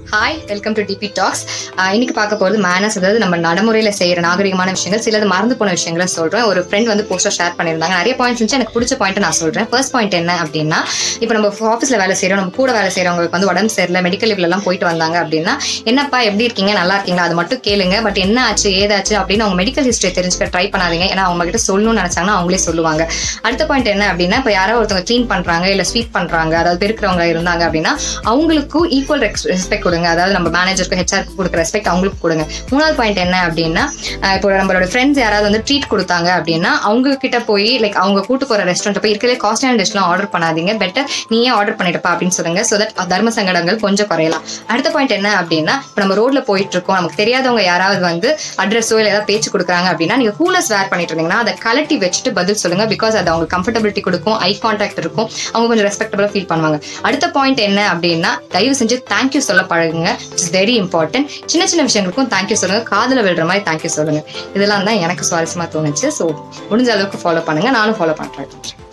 hi welcome to DP talks இன்னைக்கு பார்க்க போகிறது மேனஸ் அதாவது நம்ம நடைமுறையில் செய்கிற நாகரிகமான விஷயங்கள் சிலது மறந்து போன விஷயங்களை சொல்கிறேன் ஒரு ஃப்ரெண்ட் வந்து போஸ்டர் ஷேர் பண்ணியிருந்தாங்க நிறைய பாயிண்ட்ஸ் இருந்துச்சு எனக்கு பிடிச்ச பாயிண்ட் நான் சொல்கிறேன் ஃபர்ஸ்ட் பாயிண்ட் என்ன அப்படின்னா இப்போ நம்ம ஆஃபீஸில் வேலை செய்கிறோம் நம்ம கூட வேலை செய்கிறவங்களுக்கு வந்து உடம்பு சரியில்லை மெடிக்கல் லீவ்லலாம் போயிட்டு வந்தாங்க அப்படின்னா என்னப்பா எப்படி இருக்கீங்க நல்லா இருக்கீங்களா அது மட்டும் கேளுங்க பட் என்ன ஆச்சு ஏதாச்சு அப்படின்னு அவங்க மெடிக்கல் ஹிஸ்ட்ரி தெரிஞ்சுக்க ட்ரை பண்ணாதீங்க ஏன்னா அவங்க கிட்ட சொல்லணும்னு நினச்சாங்கன்னா அவங்களே சொல்லுவாங்க அடுத்த பாயிண்ட் என்ன அப்படின்னா இப்போ யாரோ ஒருத்தவங்க க்ளீன் பண்ணுறாங்க இல்லை ஸ்வீப் பண்ணுறாங்க அதாவது பெருக்கிறவங்க இருந்தாங்க அப்படின்னா அவங்களுக்கும் ஈக்குவல் ரெஸ்பெக்ட் கொடுங்க அதாவது நம்ம மேனேஜருக்கு ஹெச்ஆருக்கு கொடுக்குற ரெஸ்பெக்ட் அவங்களுக்கு கொடுங்க மூணாவது பாயிண்ட் என்ன அப்படின்னா அஹ் இப்போ நம்மளோட ஃப்ரெண்ட்ஸ் யாராவது வந்து ட்ரீட் கொடுத்தாங்க அப்படின்னா அவங்க கிட்ட போய் லைக் அவங்க கூட்டு போற ரெஸ்டாரண்ட் போய் இருக்கிற காஸ்டான டிஷ்லாம் ஆர்டர் பண்ணாதீங்க பெட்டர் நீயே ஆர்டர் பண்ணிட்டுப்பா அப்படின்னு சொல்லுங்க ஸோ தட் தர்ம சங்கடங்கள் கொஞ்சம் குறையலாம் அடுத்த பாயிண்ட் என்ன அப்படின்னா இப்போ நம்ம ரோட்ல போயிட்டு இருக்கோம் நமக்கு தெரியாதவங்க யாராவது வந்து அட்ரஸோ இல்லை ஏதாவது பேச்சு கொடுக்குறாங்க அப்படின்னா நீங்க கூலர்ஸ் வேர் பண்ணிட்டு இருந்தீங்கன்னா அதை கலட்டி வச்சுட்டு பதில் சொல்லுங்க பிகாஸ் அது அவங்களுக்கு கம்ஃபர்டபிலிட்டி கொடுக்கும் ஐ கான்டாக்ட் இருக்கும் அவங்க கொஞ்சம் ரெஸ்பெக்டபுளாக ஃபீல் பண்ணுவாங்க அடுத்த பாயிண்ட் என்ன அப்படின்னா தயவு செஞ்சு தேங்க்யூ சொல்ல பழகுங்க இட்ஸ் வெரி இம்பார்ட்டன்ட் சின்ன சின்ன விஷயங்களுக்கும் தேங்க்யூ சொல்லுங்க காதுல விழுற மாதிரி தேங்க்யூ சொல்லுங்க இதெல்லாம் தான் எனக்கு சுவாரஸ்யமா தோணுச்சு ஸோ முடிஞ்ச அளவுக்கு ஃபாலோ பண்ணுங்க நானும் ஃபாலோ பண்றேன்